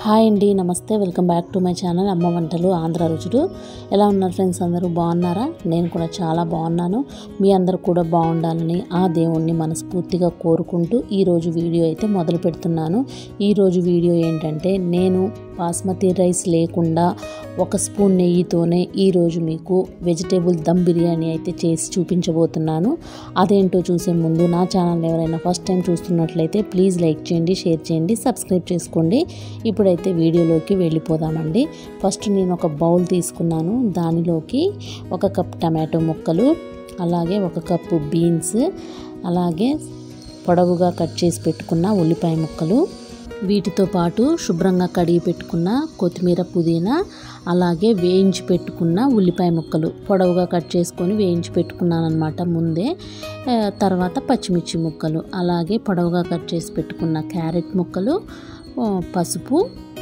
hi అండి నమస్తే welcome back to my channel అమ్మ వంటలు ఆంధ్ర రుచులు ఎలా ఉన్నారు ఫ్రెండ్స్ అందరూ బాగున్నారా నేను కూడా చాలా బాగున్నాను మీ అందరూ కూడా బాగుండాలని ఆ దేవుణ్ణి మనస్ఫూర్తిగా కోరుకుంటూ ఈరోజు వీడియో అయితే మొదలు పెడుతున్నాను ఈరోజు వీడియో ఏంటంటే నేను బాస్మతి రైస్ లేకుండా ఒక స్పూన్ నెయ్యితోనే ఈరోజు మీకు వెజిటేబుల్ దమ్ బిర్యానీ అయితే చేసి చూపించబోతున్నాను అదేంటో చూసే ముందు నా ఛానల్ ఎవరైనా ఫస్ట్ టైం చూస్తున్నట్లయితే ప్లీజ్ లైక్ చేయండి షేర్ చేయండి సబ్స్క్రైబ్ చేసుకోండి ఇప్పుడైతే వీడియోలోకి వెళ్ళిపోదామండి ఫస్ట్ నేను ఒక బౌల్ తీసుకున్నాను దానిలోకి ఒక కప్ టమాటో ముక్కలు అలాగే ఒక కప్పు బీన్స్ అలాగే పొడవుగా కట్ చేసి పెట్టుకున్న ఉల్లిపాయ ముక్కలు వీటితో పాటు శుభ్రంగా కడిగి పెట్టుకున్న కొత్తిమీర పుదీనా అలాగే వేయించి పెట్టుకున్న ఉల్లిపాయ ముక్కలు పొడవుగా కట్ చేసుకొని వేయించి పెట్టుకున్నాను అనమాట ముందే ఆ, తర్వాత పచ్చిమిర్చి ముక్కలు అలాగే పొడవుగా కట్ చేసి పెట్టుకున్న క్యారెట్ ముక్కలు ఆ, పసుపు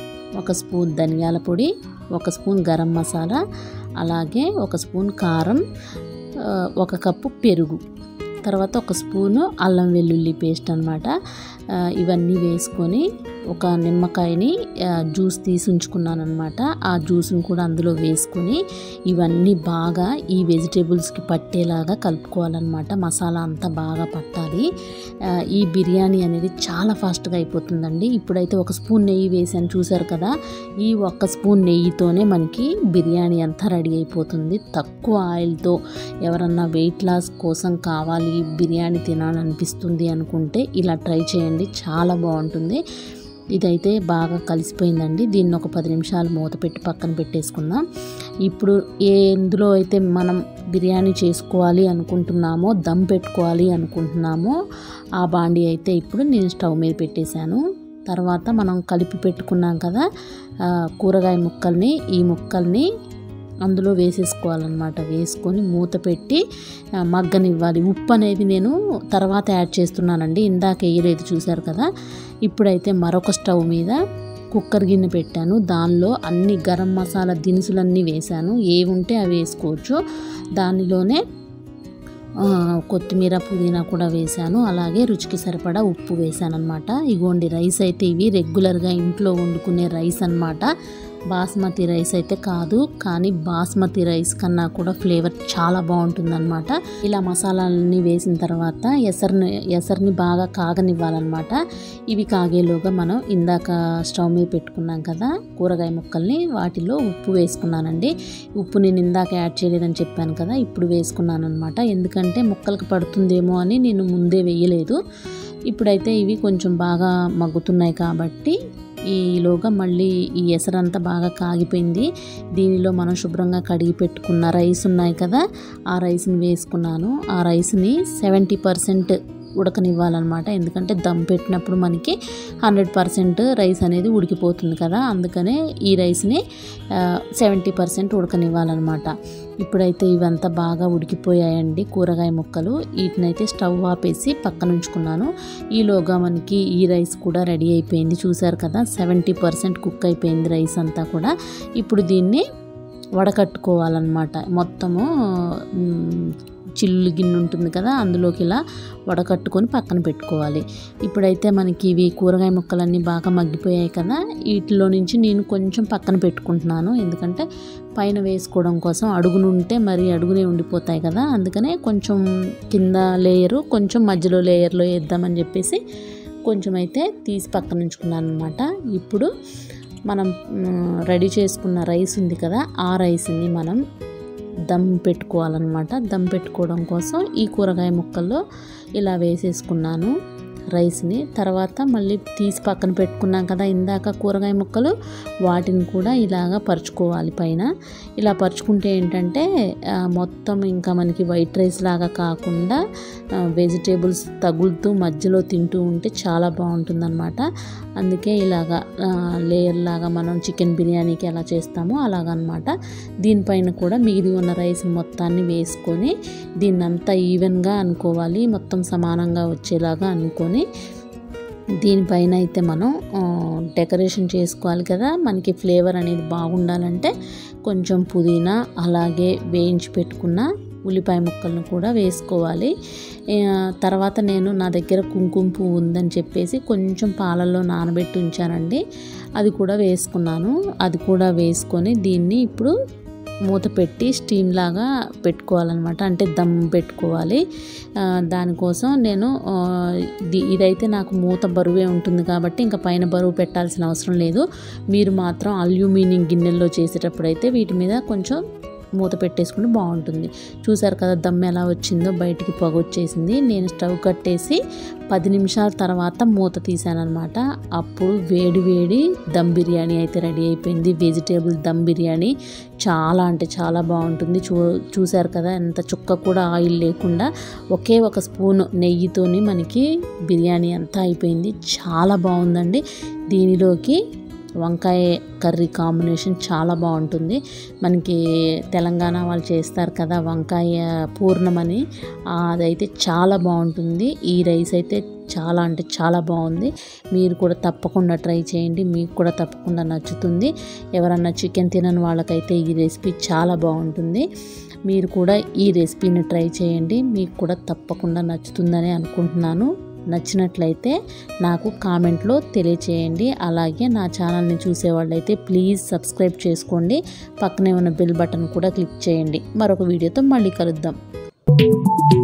ఒక స్పూన్ ధనియాల పొడి ఒక స్పూన్ గరం మసాలా అలాగే ఒక స్పూన్ కారం ఆ, ఒక కప్పు పెరుగు తర్వాత ఒక స్పూను అల్లం వెల్లుల్లి పేస్ట్ అనమాట ఇవన్నీ వేసుకొని ఒక నిమ్మకాయని ఆ, జ్యూస్ తీసి ఉంచుకున్నాను అనమాట ఆ జ్యూస్ని కూడా అందులో వేసుకొని ఇవన్నీ బాగా ఈ వెజిటేబుల్స్కి పట్టేలాగా కలుపుకోవాలన్నమాట మసాలా అంతా బాగా పట్టాలి ఆ, ఈ బిర్యానీ అనేది చాలా ఫాస్ట్గా అయిపోతుందండి ఇప్పుడైతే ఒక స్పూన్ నెయ్యి వేసాను చూసారు కదా ఈ ఒక్క స్పూన్ నెయ్యితోనే మనకి బిర్యానీ అంతా రెడీ అయిపోతుంది తక్కువ ఆయిల్తో ఎవరన్నా వెయిట్ లాస్ కోసం కావాలి బిర్యానీ తినాలనిపిస్తుంది అనుకుంటే ఇలా ట్రై చేయండి చాలా బాగుంటుంది ఇదైతే బాగా కలిసిపోయిందండి దీన్ని ఒక పది నిమిషాలు మూత పెట్టి పక్కన పెట్టేసుకుందాం ఇప్పుడు ఏ ఎందులో అయితే మనం బిర్యానీ చేసుకోవాలి అనుకుంటున్నామో దమ్ పెట్టుకోవాలి అనుకుంటున్నామో ఆ బాండి అయితే ఇప్పుడు నేను స్టవ్ మీద పెట్టేశాను తర్వాత మనం కలిపి పెట్టుకున్నాం కదా ఆ, కూరగాయ ముక్కల్ని ఈ ముక్కల్ని అందులో వేసేసుకోవాలన్నమాట వేసుకొని మూత పెట్టి ఆ, మగ్గనివ్వాలి ఉప్పు అనేది నేను తర్వాత యాడ్ చేస్తున్నానండి ఇందాక వేయలేదు చూసారు కదా ఇప్పుడైతే మరొక స్టవ్ మీద కుక్కర్ గిన్నె పెట్టాను దానిలో అన్ని గరం మసాలా దినుసులన్నీ వేశాను ఏవి ఉంటే అవి వేసుకోవచ్చు దానిలోనే ఆ, కొత్తిమీర పుదీనా కూడా వేశాను అలాగే రుచికి సరిపడా ఉప్పు వేశాను అనమాట ఇగోండి రైస్ అయితే ఇవి రెగ్యులర్గా ఇంట్లో వండుకునే రైస్ అన్నమాట బాస్మతి రైస్ అయితే కాదు కానీ బాస్మతి రైస్ కన్నా కూడా ఫ్లేవర్ చాలా బాగుంటుందన్నమాట ఇలా మసాలాలన్నీ వేసిన తర్వాత ఎసరిని ఎసరిని బాగా కాగనివ్వాలన్నమాట ఇవి కాగేలోగా మనం ఇందాక స్టవ్ మీద పెట్టుకున్నాం కదా కూరగాయ ముక్కల్ని వాటిలో ఉప్పు వేసుకున్నానండి ఉప్పు నేను ఇందాక యాడ్ చేయలేదని చెప్పాను కదా ఇప్పుడు వేసుకున్నాను అనమాట ఎందుకంటే ముక్కలకు పడుతుందేమో అని నేను ముందే వేయలేదు ఇప్పుడైతే ఇవి కొంచెం బాగా మగ్గుతున్నాయి కాబట్టి ఈలోగా మళ్ళీ ఈ ఎసరంతా బాగా కాగిపోయింది దీనిలో మనం శుభ్రంగా కడిగి పెట్టుకున్న రైస్ ఉన్నాయి కదా ఆ రైస్ని వేసుకున్నాను ఆ రైస్ని సెవెంటీ పర్సెంట్ ఉడకనివ్వాలన్నమాట ఎందుకంటే దమ్ పెట్టినప్పుడు మనకి హండ్రెడ్ పర్సెంట్ రైస్ అనేది ఉడికిపోతుంది కదా అందుకనే ఈ రైస్ని సెవెంటీ పర్సెంట్ ఉడకనివ్వాలన్నమాట ఇప్పుడైతే ఇవంతా బాగా ఉడికిపోయాయండి కూరగాయ ముక్కలు వీటినైతే స్టవ్ ఆపేసి పక్కన ఉంచుకున్నాను ఈలోగా మనకి ఈ రైస్ కూడా రెడీ అయిపోయింది చూసారు కదా సెవెంటీ పర్సెంట్ కుక్ అయిపోయింది రైస్ అంతా కూడా ఇప్పుడు దీన్ని వడకట్టుకోవాలన్నమాట మొత్తము మ్, చిల్లు గిన్నె ఉంటుంది కదా అందులోకి ఇలా వడకట్టుకొని పక్కన పెట్టుకోవాలి ఇప్పుడైతే మనకి ఇవి కూరగాయ ముక్కలన్నీ బాగా మగ్గిపోయాయి కదా వీటిలో నుంచి నేను కొంచెం పక్కన పెట్టుకుంటున్నాను ఎందుకంటే పైన వేసుకోవడం కోసం అడుగునుంటే మరి అడుగునే ఉండిపోతాయి కదా అందుకనే కొంచెం కింద లేయరు కొంచెం మధ్యలో లేయర్లో వేద్దామని చెప్పేసి కొంచెం అయితే తీసి పక్కన ఉంచుకున్నాను అనమాట ఇప్పుడు మనం మ్, రెడీ చేసుకున్న రైస్ ఉంది కదా ఆ రైస్ని మనం దమ్ పెట్టుకోవాలన్నమాట దమ్ పెట్టుకోవడం కోసం ఈ కూరగాయ ముక్కల్లో ఇలా వేసేసుకున్నాను రైస్ని తర్వాత మళ్ళీ తీసి పక్కన పెట్టుకున్నాం కదా ఇందాక కూరగాయ ముక్కలు వాటిని కూడా ఇలాగా పరుచుకోవాలి పైన ఇలా పరుచుకుంటే ఏంటంటే ఆ, మొత్తం ఇంకా మనకి వైట్ రైస్ లాగా కాకుండా వెజిటేబుల్స్ తగులుతూ మధ్యలో తింటూ ఉంటే చాలా బాగుంటుందన్నమాట అందుకే ఇలాగా లేయర్ లాగా మనం చికెన్ బిర్యానీకి ఎలా చేస్తామో అలాగనమాట దీనిపైన కూడా మిగిలి ఉన్న రైస్ మొత్తాన్ని వేసుకొని దీన్నంతా ఈవెన్గా అనుకోవాలి మొత్తం సమానంగా వచ్చేలాగా అనుకొని దీనిపైన అయితే మనం ఆ, డెకరేషన్ చేసుకోవాలి కదా మనకి ఫ్లేవర్ అనేది బాగుండాలంటే కొంచెం పుదీనా అలాగే వేయించి పెట్టుకున్న ఉల్లిపాయ ముక్కలను కూడా వేసుకోవాలి ఆ, తర్వాత నేను నా దగ్గర కుంకుమ పువ్వు ఉందని చెప్పేసి కొంచెం పాలల్లో నానబెట్టి ఉంచానండి అది కూడా వేసుకున్నాను అది కూడా వేసుకొని దీన్ని ఇప్పుడు మూత పెట్టి స్టీమ్ లాగా పెట్టుకోవాలన్నమాట అంటే దమ్ పెట్టుకోవాలి ఆ, దానికోసం నేను ఆ, ఇది ఇదైతే నాకు మూత బరువే ఉంటుంది కాబట్టి ఇంకా పైన బరువు పెట్టాల్సిన అవసరం లేదు మీరు మాత్రం అల్యూమినియం గిన్నెల్లో చేసేటప్పుడు అయితే వీటి మీద కొంచెం మూత పెట్టేసుకుంటే బాగుంటుంది చూసారు కదా దమ్ ఎలా వచ్చిందో బయటికి పొగ వచ్చేసింది నేను స్టవ్ కట్టేసి పది నిమిషాల తర్వాత మూత తీసానమాట అప్పుడు వేడి వేడి దమ్ బిర్యానీ అయితే రెడీ అయిపోయింది వెజిటేబుల్ దమ్ బిర్యానీ చాలా అంటే చాలా బాగుంటుంది చూ చూసారు కదా ఎంత చుక్క కూడా ఆయిల్ లేకుండా ఒకే ఒక స్పూన్ నెయ్యితోని మనకి బిర్యానీ అంతా అయిపోయింది చాలా బాగుందండి దీనిలోకి వంకాయ కర్రీ కాంబినేషన్ చాలా బాగుంటుంది మనకి తెలంగాణ వాళ్ళు చేస్తారు కదా వంకాయ పూర్ణమని ఆ, అదైతే చాలా బాగుంటుంది ఈ రైస్ అయితే చాలా అంటే చాలా బాగుంది మీరు కూడా తప్పకుండా ట్రై చేయండి మీకు కూడా తప్పకుండా నచ్చుతుంది ఎవరన్నా చికెన్ తినని వాళ్ళకైతే ఈ రెసిపీ చాలా బాగుంటుంది మీరు కూడా ఈ రెసిపీని ట్రై చేయండి మీకు కూడా తప్పకుండా నచ్చుతుందని అనుకుంటున్నాను నచ్చినట్లయితే నాకు కామెంట్లో తెలియచేయండి అలాగే నా ఛానల్ని చూసేవాళ్ళైతే ప్లీజ్ సబ్స్క్రైబ్ చేసుకోండి పక్కనే ఉన్న బెల్ బటన్ కూడా క్లిక్ చేయండి మరొక వీడియోతో మళ్ళీ కలుద్దాం